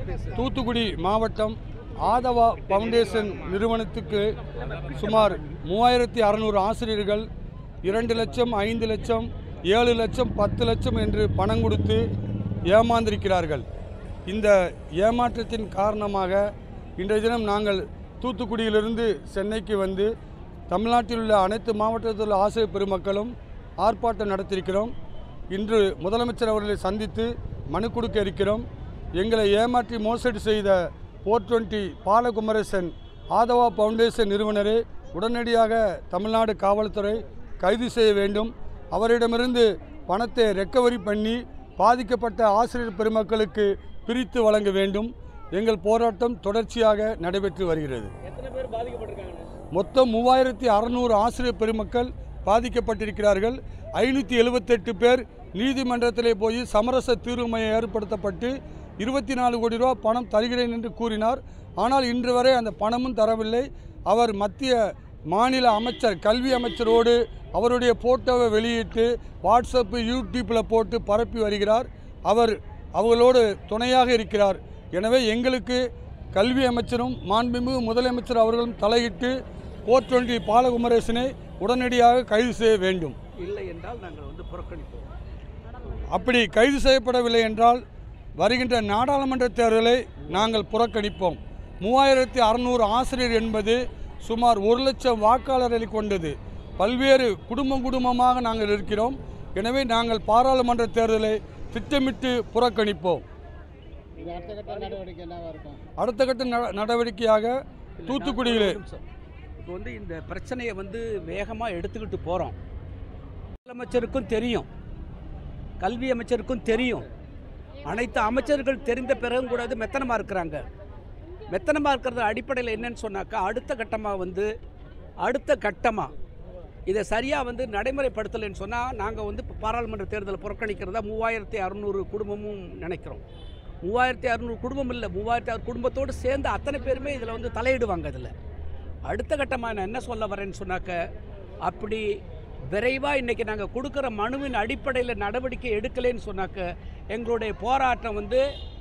தூத்துக்குடி மாவட்டம் ஆதவா ஃபவுண்டேஷன் நிறுவனத்துக்கு சுமார் மூவாயிரத்தி அறநூறு ஆசிரியர்கள் இரண்டு லட்சம் ஐந்து லட்சம் ஏழு லட்சம் பத்து லட்சம் என்று பணம் கொடுத்து ஏமாந்திருக்கிறார்கள் இந்த ஏமாற்றத்தின் காரணமாக இன்றைய தினம் நாங்கள் தூத்துக்குடியிலிருந்து சென்னைக்கு வந்து தமிழ்நாட்டில் உள்ள அனைத்து மாவட்டத்தில் உள்ள ஆசிரியர் பெருமக்களும் ஆர்ப்பாட்டம் நடத்தியிருக்கிறோம் இன்று முதலமைச்சர் அவர்களை சந்தித்து மனு கொடுக்க இருக்கிறோம் எங்களை ஏமாற்றி மோசடி செய்த போர் டுவெண்ட்டி பாலகுமரசன் ஆதவா ஃபவுண்டேஷன் நிறுவனரை உடனடியாக தமிழ்நாடு காவல்துறை கைது செய்ய வேண்டும் அவரிடமிருந்து பணத்தை ரெக்கவரி பண்ணி பாதிக்கப்பட்ட ஆசிரியர் பெருமக்களுக்கு பிரித்து வழங்க வேண்டும் எங்கள் போராட்டம் தொடர்ச்சியாக நடைபெற்று வருகிறது எத்தனை பேர் பாதிக்கப்பட்டிருக்காங்க மொத்தம் மூவாயிரத்தி அறநூறு ஆசிரியர் பெருமக்கள் பாதிக்கப்பட்டிருக்கிறார்கள் ஐநூற்றி எழுபத்தெட்டு பேர் நீதிமன்றத்திலே போய் சமரச தீர்வு மையம் ஏற்படுத்தப்பட்டு இருபத்தி நாலு கோடி ரூபா பணம் தருகிறேன் என்று கூறினார் ஆனால் இன்று வரை அந்த பணமும் தரவில்லை அவர் மத்திய மாநில அமைச்சர் கல்வி அமைச்சரோடு அவருடைய போட்டோவை வெளியிட்டு வாட்ஸ்அப்பு யூடியூப்பில் போட்டு பரப்பி வருகிறார் அவர் அவர்களோடு துணையாக இருக்கிறார் எனவே எங்களுக்கு கல்வி அமைச்சரும் மாண்புமிகு முதலமைச்சர் அவர்களும் தலையிட்டு போர் டுவெண்ட்டி பாலகுமரேசனை உடனடியாக கைது செய்ய வேண்டும் இல்லை என்றால் நாங்கள் வந்து புறக்கணிப்போம் அப்படி கைது செய்யப்படவில்லை என்றால் வருகின்ற நாடாளுமன்ற தேர்தலை நாங்கள் புறக்கணிப்போம் மூவாயிரத்தி அறநூறு ஆசிரியர் என்பது சுமார் ஒரு லட்சம் வாக்காளர்களை கொண்டது பல்வேறு குடும்பம் குடும்பமாக நாங்கள் இருக்கிறோம் எனவே நாங்கள் பாராளுமன்ற தேர்தலை திட்டமிட்டு புறக்கணிப்போம் இது அடுத்த கட்ட நடவடிக்கை என்னவா இருக்கும் அடுத்த கட்ட நட- நடவடிக்கையாக தூத்துக்குடியிலே இப்போ வந்து இந்த பிரச்சனையை வந்து வேகமாக எடுத்துக்கிட்டு போகிறோம் முதலமைச்சருக்கும் தெரியும் கல்வி அமைச்சருக்கும் தெரியும் அனைத்து அமைச்சர்கள் தெரிந்த பிறகும் கூட அது மெத்தனமாக இருக்கிறாங்க மெத்தனமாக இருக்கிறது அடிப்படையில் என்னன்னு சொன்னாக்கா அடுத்த கட்டமாக வந்து அடுத்த கட்டமாக இதை சரியாக வந்து நடைமுறைப்படுத்தலைன்னு சொன்னால் நாங்கள் வந்து இப்போ பாராளுமன்ற தேர்தலை புறக்கணிக்கிறதா மூவாயிரத்தி அறநூறு குடும்பமும் நினைக்கிறோம் மூவாயிரத்தி அறநூறு குடும்பம் இல்லை மூவாயிரத்தி அறு குடும்பத்தோடு சேர்ந்து அத்தனை பேருமே இதில் வந்து தலையிடுவாங்க இதில் அடுத்த கட்டமாக நான் என்ன சொல்ல வரேன்னு சொன்னாக்க அப்படி விரைவாக இன்றைக்கி நாங்கள் கொடுக்குற மனுவின் அடிப்படையில் நடவடிக்கை எடுக்கலைன்னு சொன்னாக்க எங்களுடைய போராட்டம் வந்து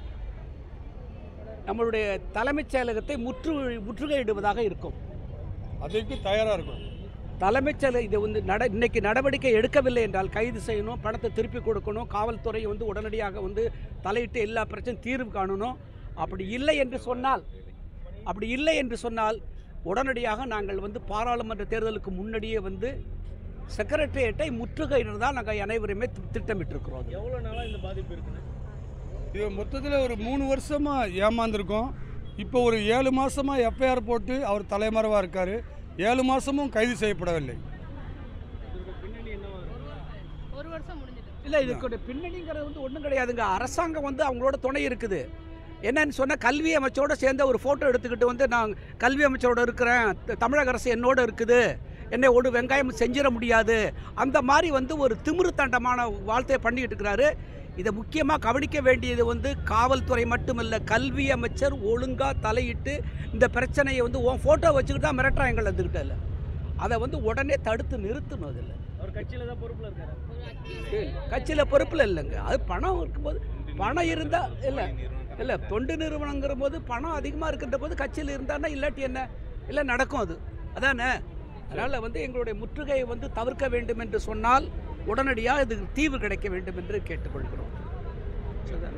நம்மளுடைய தலைமைச் செயலகத்தை முற்று முற்றுகையிடுவதாக இருக்கும் அதற்கு தயாராக இருக்கும் தலைமைச் செயலகம் இதை வந்து நட இன்னைக்கு நடவடிக்கை எடுக்கவில்லை என்றால் கைது செய்யணும் பணத்தை திருப்பி கொடுக்கணும் காவல்துறை வந்து உடனடியாக வந்து தலையிட்டு எல்லா பிரச்சனையும் தீர்வு காணணும் அப்படி இல்லை என்று சொன்னால் அப்படி இல்லை என்று சொன்னால் உடனடியாக நாங்கள் வந்து பாராளுமன்ற தேர்தலுக்கு முன்னாடியே வந்து செக்ரட்டரியேட்டை முற்றுகையிடுறதா நாங்கள் அனைவருமே தி- திட்டமிட்டிருக்கிறோம் அது. எவ்வளோ நாளாக இந்த பாதிப்பு இருக்குன்னு இது மொத்தத்தில் ஒரு மூணு வருஷமாக ஏமாந்துருக்கோம் இப்போ ஒரு ஏழு மாதமாக எஃப்ஐஆர் போட்டு அவர் தலைமறைவாக இருக்கார் ஏழு மாதமும் கைது செய்யப்படவில்லை இதோட பின்னணி என்னவா இருக்கும் ஒரு வருஷம் முடிஞ்சிட்டு இல்லை இதுக்கு பின்னணிங்கிறது வந்து ஒன்றும் கிடையாதுங்க அரசாங்கம் வந்து அவங்களோட துணை இருக்குது என்னன்னு சொன்னால் கல்வி அமைச்சரோட சேர்ந்த ஒரு ஃபோட்டோ எடுத்துக்கிட்டு வந்து நான் கல்வி அமைச்சரோட இருக்கிறேன் த- தமிழக அரசு என்னோட இருக்குது என்னை ஒரு வெங்காயம் செஞ்சிட முடியாது அந்த மாதிரி வந்து ஒரு திமிரு தண்டமான வாழ்த்தையை பண்ணிக்கிட்டு இருக்கிறாரு இதை முக்கியமாக கவனிக்க வேண்டியது வந்து காவல்துறை மட்டுமல்ல கல்வி அமைச்சர் ஒழுங்காக தலையிட்டு இந்த பிரச்சனையை வந்து உன் ஃபோட்டோ வச்சுக்கிட்டு தான் மிரட்டுறான் எங்களை வந்துக்கிட்ட இல்லை அதை வந்து உடனே தடுத்து நிறுத்தணும் அதில் அவர் கட்சியில் தான் பொறுப்பில் இருக்காரு கட்சியில் பொறுப்பில் இல்லைங்க அது பணம் இருக்கும்போது பணம் இருந்தால் இல்லை இல்லை தொண்டு நிறுவனங்கிற போது பணம் அதிகமாக இருக்கின்ற போது கட்சியில் இருந்தான்னா இல்லாட்டி என்ன இல்லை நடக்கும் அது அதானே அதனால் வந்து எங்களுடைய முற்றுகையை வந்து தவிர்க்க வேண்டும் என்று சொன்னால் உடனடியாக இதுக்கு தீர்வு கிடைக்க வேண்டும் என்று கேட்டுக்கொள்கிறோம் சரிதானே?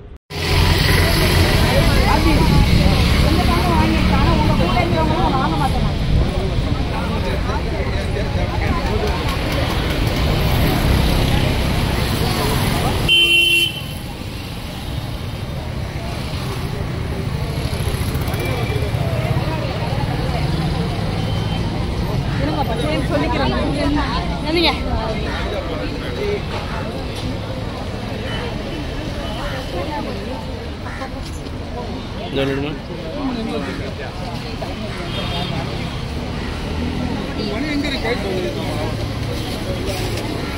என்னங்க மணி எங்கே இருக்கு